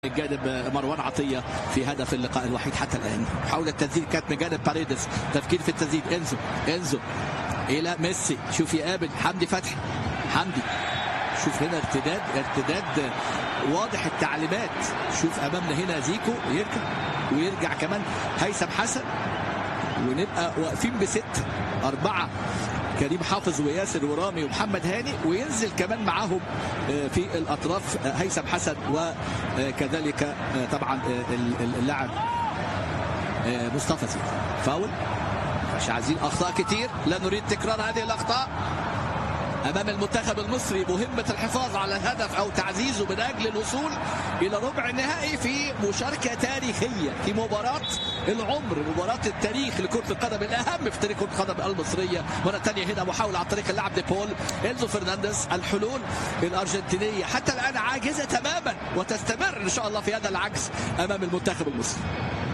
جانب مروان عطيه في هدف اللقاء الوحيد حتى الان محاوله تسديد كانت من جانب باريدس تفكير في التسديد انزو انزو الى ميسي شوف يقابل حمدي فتحي حمدي شوف هنا ارتداد ارتداد واضح التعليمات شوف امامنا هنا زيكو يركب ويرجع كمان هيثم حسن ونبقى واقفين بستة أربعة كريم حافظ وياسر ورامي ومحمد هاني وينزل كمان معاهم في الأطراف هيثم حسن وكذلك طبعا اللاعب مصطفى زيد فاول مش عايزين أخطاء كتير لا نريد تكرار هذه الأخطاء امام المنتخب المصري مهمه الحفاظ على الهدف او تعزيزه من اجل الوصول الى ربع النهائي في مشاركه تاريخيه في مباراه العمر مباراه التاريخ لكره القدم الاهم في تاريخ كره القدم المصريه مره ثانيه هنا محاوله عن طريق اللاعب ديبول انزو فرنانديز الحلول الارجنتينيه حتى الان عاجزه تماما وتستمر ان شاء الله في هذا العجز امام المنتخب المصري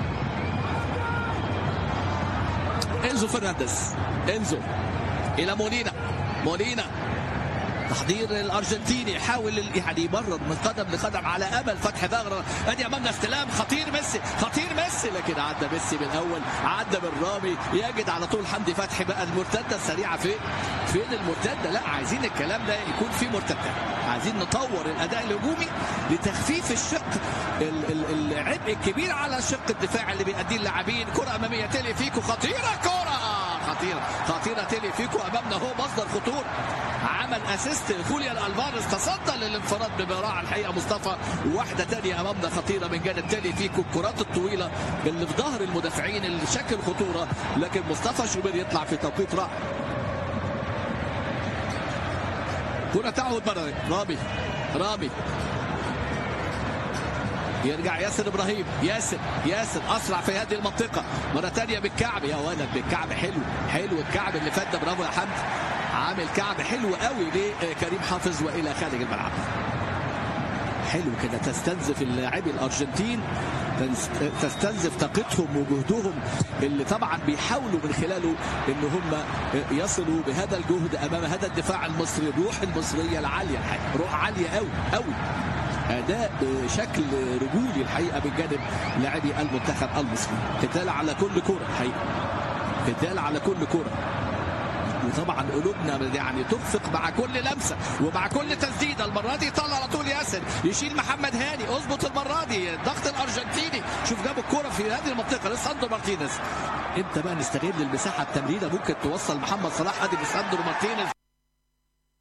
انزو فرنانديز انزو الى مولينا مولينا تحضير الارجنتيني يحاول يعني يمرر من قدم لقدم على امل فتح ثغره ادي امامنا استلام خطير ميسي خطير ميسي لكن عدى ميسي بالاول عدى بالرامي يجد على طول حمدي فتحي بقى المرتده السريعه فين فين المرتده لا عايزين الكلام ده يكون في مرتده عايزين نطور الاداء الهجومي لتخفيف الشق العبء الكبير على الشق الدفاعي اللي بيأديه اللاعبين كره اماميه تيلي فيكو خطيره كره خطيره خطيره تيلي فيكو امامنا هو مصدر خطوره عمل اسيست خوليان الفاريز تصدى للانفراد ببراعه الحقيقه مصطفى واحده ثانيه امامنا خطيره من جانب تيلي فيكو الكرات الطويله اللي في ظهر المدافعين اللي شكل خطوره لكن مصطفى شوبير يطلع في توقيت رائع كرة تعود مرة رامي رامي يرجع ياسر ابراهيم ياسر ياسر اسرع في هذه المنطقه مره ثانيه بالكعب يا ولد بالكعب حلو حلو الكعب اللي فات ده برافو يا حمدي عامل كعب حلو قوي لكريم حافظ والى خارج الملعب حلو كده تستنزف اللاعبي الارجنتين تستنزف طاقتهم وجهدهم اللي طبعا بيحاولوا من خلاله ان هم يصلوا بهذا الجهد امام هذا الدفاع المصري الروح المصريه العاليه روح عاليه قوي قوي اداء بشكل رجولي الحقيقه من جانب لاعبي المنتخب المصري قتال على كل كره الحقيقه قتال على كل كره وطبعا قلوبنا يعني تخفق مع كل لمسه ومع كل تسديده المره دي طلع على طول ياسر يشيل محمد هاني اظبط المره دي الضغط الارجنتيني شوف جاب الكره في هذه المنطقه لساندرو مارتينيز امتى بقى نستغل المساحه التمريره ممكن توصل محمد صلاح ادي لساندرو مارتينيز